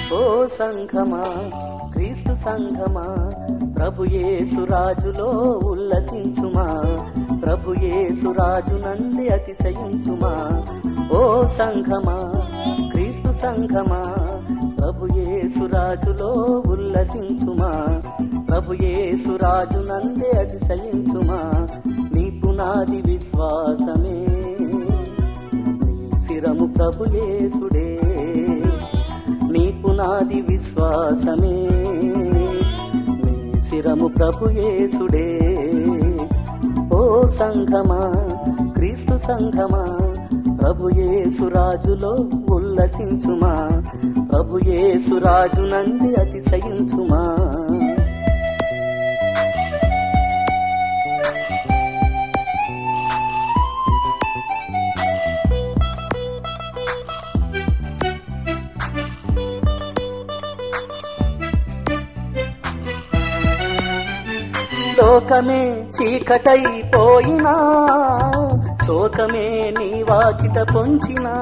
ఓ సంఘమా క్రీస్తు సంఘమా ప్రభు యేసురాజులో ఉల్లసించుమా ప్రభు యేసురాజు నంది అతిశయించుమా ఓ సంఘమా క్రీస్తు సంఘమా ప్రభు యేసురాజులో ఉల్లసించుమా ప్రభు యేసురాజు నందే అతిశయించుమా నీ పునాది విశ్వాసమే నీ శిరము ప్రభు యేసుడే నీ పునాది విశ్వాసమే నీ శిరము ప్రభు యేసుడే ఓ సంఘమా క్రీస్తు సంఘమా ప్రభు యేసురాజులో ఉల్లసించుమా ప్రభు యేసురాజు నంది అతిశయించుమా లోకమే చీకటైపోయినా శోకమే నీ వాకిట పొంచినా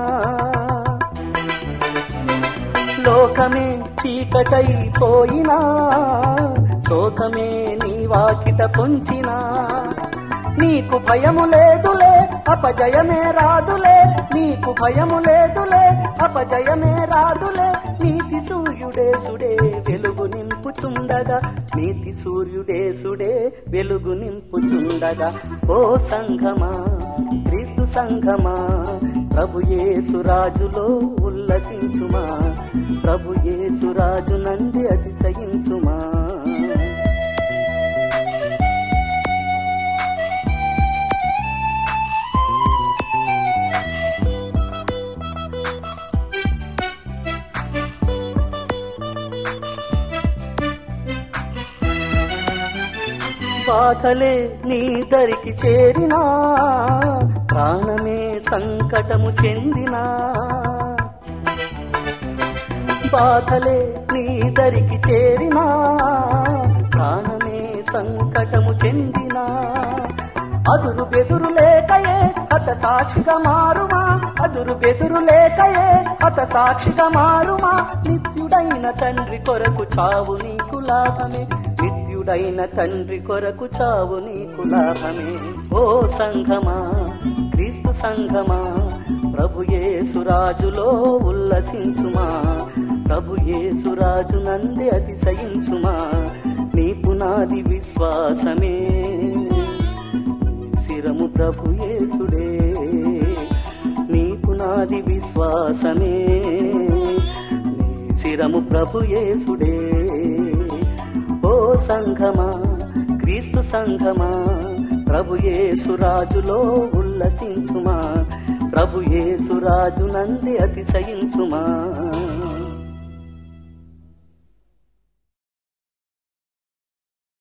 లోకమే చీకటైపోయినా శోకమే నీ వాకిట పొంచినా నీకు భయము లేదులే అపజయమే రాదులే నీకు భయము లేదులే అపజయమే రాదులే నీతి సూర్యుడేసుడే వెలుగు నింపుచుండగా నీతి సూర్యుడేసుడే వెలుగు నింపుచుండగా ఓ సంఘమా క్రీస్తు సంఘమా ప్రభు యేసురాజులో ఉల్లసించుమా ప్రభు యేసురాజు నంది అతిశయించుమా బాధలే నీ దరికి చేరినా ప్రాణమే సంకటము చెందినా బాధలే నీ దరికి చేరినా ప్రాణమే సంకటము చెందినా అదురు బెదురు లేకయే అత సాక్షిగా మారుమా అదురు బెదురు లేకయే అత సాక్షిగా మారుమా నిత్యుడైన తండ్రి కొరకు చావు నీకు లాభమే నిత్యుడైన తండ్రి కొరకు చావు నీకు లాభమే ఓ సంఘమా క్రీస్తు సంఘమా ప్రభు యేసురాజులో ఉల్లసించుమా ప్రభు యేసురాజు నంది అతిశయించుమా నీ పునాది విశ్వాసమే శిరము ప్రభు యేసుడే నీ పునాది విశ్వాసమే నీ శిరము ప్రభు యేసుడే ఓ సంఘమా క్రీస్తు సంఘమా ప్రభు యేసురాజులో ఉల్లసించుమా ప్రభు యేసురాజు నంది అతిశయించుమా